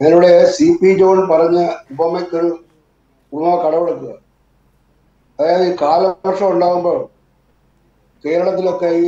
അതിലൂടെ C P John പറഞ്ഞ ഉപമയ്ക്കൊരു ഉപമ കടമെടുക്കുക അതായത് ഈ കാലവർഷം ഉണ്ടാകുമ്പോൾ കേരളത്തിലൊക്കെ ഈ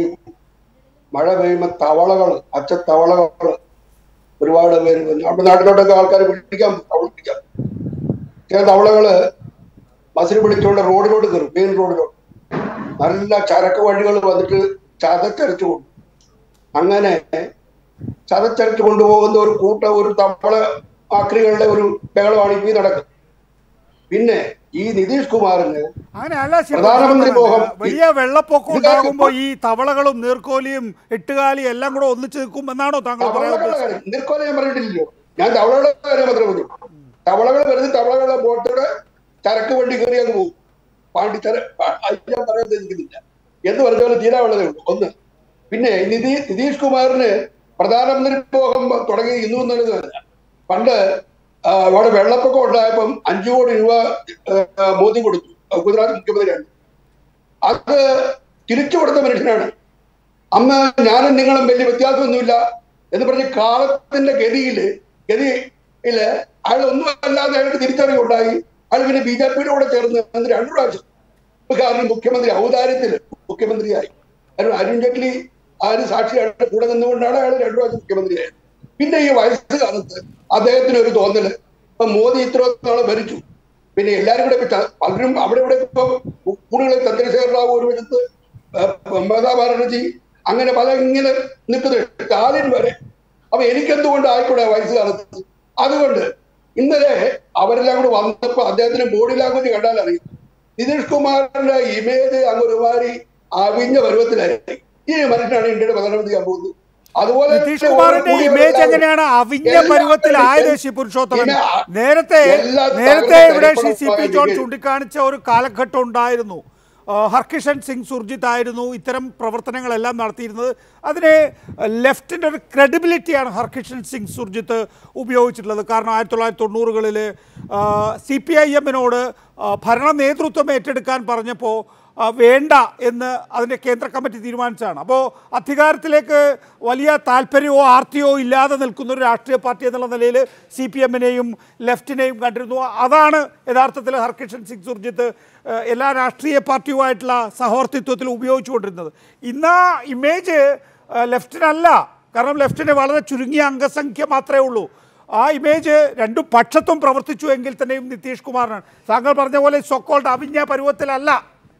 മഴ പെയ്യുമ്പോൾ തവളകൾ അച്ച തവളകൾ ഒരുപാട് പേര് വന്ന് നമ്മുടെ നാട്ടിലോട്ടൊക്കെ ആൾക്കാർ പിടിക്കാൻ തവള പിടിക്കാം ചില തവളകള് ബസ്സിൽ പിടിച്ചുകൊണ്ട് റോഡിലോട്ട് കയറും മെയിൻ റോഡിലോട്ട് നല്ല ചരക്ക് വണ്ടികൾ വന്നിട്ട് ചതച്ചരച്ചു കൊണ്ടു അങ്ങനെ ചതച്ചരച്ചു കൊണ്ടുപോകുന്ന ഒരു കൂട്ടം ഒരു തവള ആക്രികളുടെ ഒരു ബഹളമാണ് ഇപ്പൊ ഈ നടക്കുന്നത് പിന്നെ ഈ നിതീഷ് കുമാറിന് അങ്ങനെയല്ല ശിവ പ്രധാനമന്ത്രി മോഹൻ വലിയ വെള്ളപ്പൊക്കം ഇത് ഉണ്ടാകുമ്പോൾ ഈ തവളകളും നീർക്കോലിയും എട്ടുകാലിയും എല്ലാം കൂടെ ഒന്നിച്ച് നിൽക്കും എന്നാണോ താങ്കൾ പറയാൻ തവളകളുടെ ഉദ്ദേശിച്ചത്? കാര്യം നീർക്കോല ഞാൻ പറഞ്ഞിട്ടില്ലല്ലോ ഞാൻ തവളകളുടെ കാര്യം മാത്രമേ പറഞ്ഞു തവളകൾ വരുന്ന തവളകളുടെ ബോട്ടോടെ ചരക്ക് വണ്ടി കയറി അങ്ങ് പോകും പാണ്ടിച്ചര അത് ഞാൻ പറയാൻ ഉദ്ദേശിക്കുന്നില്ല എന്ന് പറഞ്ഞ പോലെ തീരാവുള്ളതേ ഉള്ളൂ ഒന്ന് പിന്നെ നിതി നിതീഷ് കുമാറിന് പ്രധാനമന്ത്രി മോഹം തുടങ്ങി ഇന്നും നല്ലതല്ല പണ്ട് ആ, അവിടെ വെള്ളപ്പൊക്കം ഉണ്ടായപ്പം അഞ്ചു കോടി രൂപ ആ, മോദി കൊടുത്തു ആ, ഗുജറാത്ത് മുഖ്യമന്ത്രിയാണ് അത് തിരിച്ചു കൊടുത്ത മനുഷ്യനാണ് അന്ന് ഞാനും നിങ്ങളും വലിയ വ്യത്യാസമൊന്നുമില്ല എന്ന് പറഞ്ഞ് കാലത്തിന്റെ ഗതിയില് ഗതിയില് അയാൾ ഒന്നും അല്ലാതെ അയാൾക്ക് തിരിച്ചറിവുണ്ടായി അയാൾ പിന്നെ ബി ജെ പിയുടെ കൂടെ ചേർന്ന് അന്ന് രണ്ടു പ്രാവശ്യം കാരണം മുഖ്യമന്ത്രി ഔദാര്യത്തില് മുഖ്യമന്ത്രിയായി കാരണം അരുൺ ജെയ്റ്റ്ലി ആര് സാക്ഷിയായിട്ട് കൂടെ നിന്നുകൊണ്ടാണ് അയാൾ രണ്ടു പ്രാവശ്യം മുഖ്യമന്ത്രിയായത് പിന്നെ ഈ വയസ്സ് കാലത്ത് അദ്ദേഹത്തിന് ഒരു തോന്നല് ഇപ്പൊ മോദി ഇത്ര നാളെ ഭരിച്ചു പിന്നെ എല്ലാരും കൂടെ ഇപ്പൊ ച- പലരും അവിടെ ഇവിടെ ഇപ്പൊ കൂടുതൽ ചന്ദ്രശേഖർ റാവു ഒരു വശത്ത് ഏഹ് മമതാ ബാനർജി അങ്ങനെ പല ഇങ്ങനെ നിൽക്കുന്നുണ്ട് സ്റ്റാലിൻ വരെ അപ്പൊ എനിക്കെന്തുകൊണ്ട് ആയിക്കൂടെ വയസ്സുകാലത്ത് അതുകൊണ്ട് ഇന്നലെ അവരെല്ലാം കൂടെ വന്നപ്പോ അദ്ദേഹത്തിന് ബോഡി ലാംഗ്വേജ് കണ്ടാൽ അറിയും നിതീഷ് കുമാറിന്റെ ഇമേജ് അങ്ങ് ഒരുമാതിരി അവിഞ്ഞ പരുവത്തിലായി ഈ മനുഷ്യനാണ് ഇന്ത്യയുടെ പ്രധാനമന്ത്രിയാൻ പോകുന്നത് അതുപോലെ നിതീഷ് കുമാറിന്റെ ഇമേജ് എങ്ങനെയാണ് അവിഞ്ഞ പരുവത്തിലായത് ശ്രീ പുരുഷോത്തമൻ പിന്നെ ആ- നേരത്തെ എല്ലാ നേരത്തെ തവണ ഇവിടെ ശ്രീ സി പി തിരക്കുള്ള ജോൺ ഇമേജ്. ചൂണ്ടിക്കാണിച്ച ഒരു കാലഘട്ടം ഉണ്ടായിരുന്നു ആ, ഹർകിഷൻ സിംഗ് സുർജിത്ത് ആയിരുന്നു ഇത്തരം പ്രവർത്തനങ്ങളെല്ലാം നടത്തിയിരുന്നത് അതിന് ലെഫ്റ്റിൻ്റെ ഒരു ക്രെഡിബിലിറ്റിയാണ് ഹർകിഷൻ സിംഗ് സുർജിത്ത് ഉപയോഗിച്ചിട്ടുള്ളത് കാരണം ആയിരത്തി തൊള്ളായിരത്തി തൊണ്ണൂറുകളിൽ സി പി ഐ എമ്മിനോട് ഭരണ നേതൃത്വം ഏറ്റെടുക്കാൻ പറഞ്ഞപ്പോൾ ആ, വേണ്ട എന്ന് അതിൻ്റെ കേന്ദ്ര കമ്മിറ്റി തീരുമാനിച്ചതാണ് അപ്പോൾ അധികാരത്തിലേക്ക് വലിയ താല്പര്യമോ ആർത്തിയോ ഇല്ലാതെ നിൽക്കുന്ന ഒരു രാഷ്ട്രീയ പാർട്ടി എന്നുള്ള നിലയിൽ സി പി എമ്മിനെയും ലെഫ്റ്റിനെയും കണ്ടിരുന്നു അതാണ് യഥാർത്ഥത്തിൽ ഹർകിഷൻ സിംഗ് സുർജിത്ത് ആ, എല്ലാ രാഷ്ട്രീയ പാർട്ടിയുമായിട്ടുള്ള സഹവർത്തിത്വത്തിൽ ഉപയോഗിച്ചുകൊണ്ടിരുന്നത് ഇന്ന് ആ ഇമേജ് ആ, ലെഫ്റ്റിനല്ല കാരണം ലെഫ്റ്റിന് വളരെ ചുരുങ്ങിയ അംഗസംഖ്യ മാത്രമേ ഉള്ളൂ ആ ഇമേജ് രണ്ടു പക്ഷത്തും പ്രവർത്തിച്ചു എങ്കിൽ തന്നെയും നിതീഷ് കുമാറിനാണ് താങ്കൾ പറഞ്ഞ പോലെ സൊക്കോൾഡ് അവിഞ്ഞ പരുവത്തിലല്ല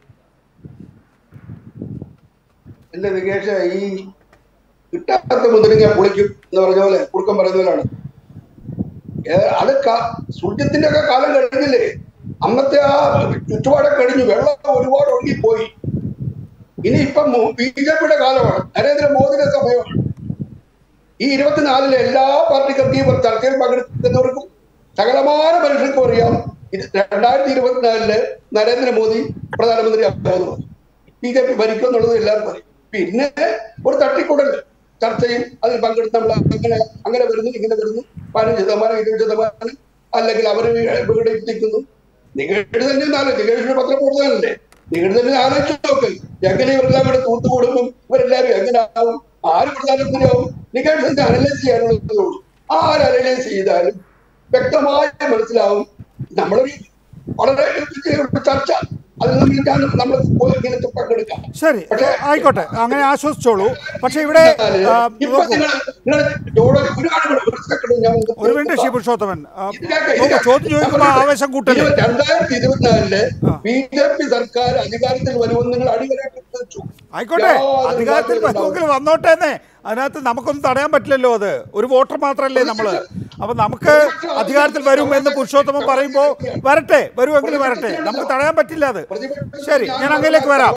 എന്റെ നികേഷ് ഈ കിട്ടാത്ത മുന്തിരിങ്ങ പുളിക്കും എന്ന് പറഞ്ഞ പോലെ കുറുക്കം പറയുന്ന പോലെയാണ് ഏ, അത് ക- സുർജിത്തിന്റെ ഒക്കെ കാലം കഴിഞ്ഞില്ലേ അന്നത്തെ ആ ചുറ്റുപാടൊക്കെ കഴിഞ്ഞു വെള്ളം ഒരുപാട് ഒഴുകിപ്പോയി ഇനി ഇപ്പം ബി ജെ പിയുടെ കാലമാണ് നരേന്ദ്രമോദിയുടെ സമയമാണ് ഈ ഇരുപത്തിനാലിലെ എല്ലാ പാർട്ടിക്കാർക്കും ഈ ചർച്ചയിൽ പങ്കെടുക്കുന്നവർക്കും സകലമായ മനുഷ്യർക്കും അറിയാം ഇത് രണ്ടായിരത്തി ഇരുപത്തിനാലില് നരേന്ദ്രമോദി പ്രധാനമന്ത്രി ആകുന്നത് ബി ജെ പി ഭരിക്കും എന്നുള്ളത് എല്ലാവർക്കും അറിയാം പിന്നെ ഒരു തട്ടിക്കൂടൽ ചർച്ചയും അതിൽ പങ്കെടുത്ത് നമ്മൾ അങ്ങനെ അങ്ങനെ വരുന്നു ഇങ്ങനെ വരുന്നു പതിനഞ്ച് ശതമാനം ഇരുപത് ശതമാനം അല്ലെങ്കിൽ അവർ ഇവിടെ എത്തിക്കുന്നു നിങ്ങളുടെ തന്നെ ഒന്ന് ആലോചിച്ച് നിങ്ങളുടെ പത്രം കൂടുതലല്ലേ നിങ്ങളുടെ തന്നെ ആലോചിച്ച് നോക്ക് എങ്ങനെ ഇവരെല്ലാം കൂടെ തൂത്തുകൂടുമ്പം ഇവരെല്ലാവരും എങ്ങനെ ആവും ആര് പ്രധാനമന്ത്രിയാവും നിങ്ങളുടെ അനലൈസ് ചെയ്യാനുള്ളതേ ഉള്ളൂ ആര് അനലൈസ് ചെയ്താലും വ്യക്തമായി മനസ്സിലാവും നമ്മളൊരു വളരെ ഒരു ചർച്ച അതിൽ നമ്മൾ ഞാൻ നമ്മൾ ഇങ്ങനെ പങ്കെടുക്കാം ശരി പക്ഷേ ആയിക്കോട്ടെ അങ്ങനെ ആശ്വസിച്ചോളൂ പക്ഷെ ഇവിടെ ആ, ഇപ്പൊ നോക്കൂ, നിങ്ങൾ നിങ്ങൾ ജോഡോ ഒരു കാര്യം കൂടെ, ഒരു second ഞാൻ ഒന്ന് ഒരു മിനിറ്റ് ശ്രീ പുരുഷോത്തമൻ ആ, ഇത് കേൾക്ക്, ഇത് നോക്കൂ, കേൾക്ക്. ചോദ്യം ചോദിക്കുമ്പോൾ ആവേശം കൂട്ടല്ലേ ഇരുപത് രണ്ടായിരത്തി ഇരുപത്തിനാലില് ആ. ബി ജെ പി സർക്കാർ അധികാരത്തിൽ വരുമെന്ന് നിങ്ങൾ അടിവരായിട്ട് വെച്ചു ആയിക്കോട്ടെ യാതൊരു അധികാരത്തിൽ മാറ്റവും വരുമെങ്കിൽ വന്നോട്ടേന്നെ അതിനകത്ത് നമുക്കൊന്നും തടയാൻ പറ്റില്ലല്ലോ അത് ഒരു വോട്ടർ മാത്രമല്ലേ നമ്മള് അപ്പൊ നമുക്ക് അധികാരത്തിൽ വരും എന്ന് പുരുഷോത്തമൻ പറയുമ്പോൾ വരട്ടെ വരുമെങ്കിൽ വരട്ടെ നമുക്ക് തടയാൻ പറ്റില്ല അത് ശരി ഞാൻ അങ്ങയിലേക്ക് വരാം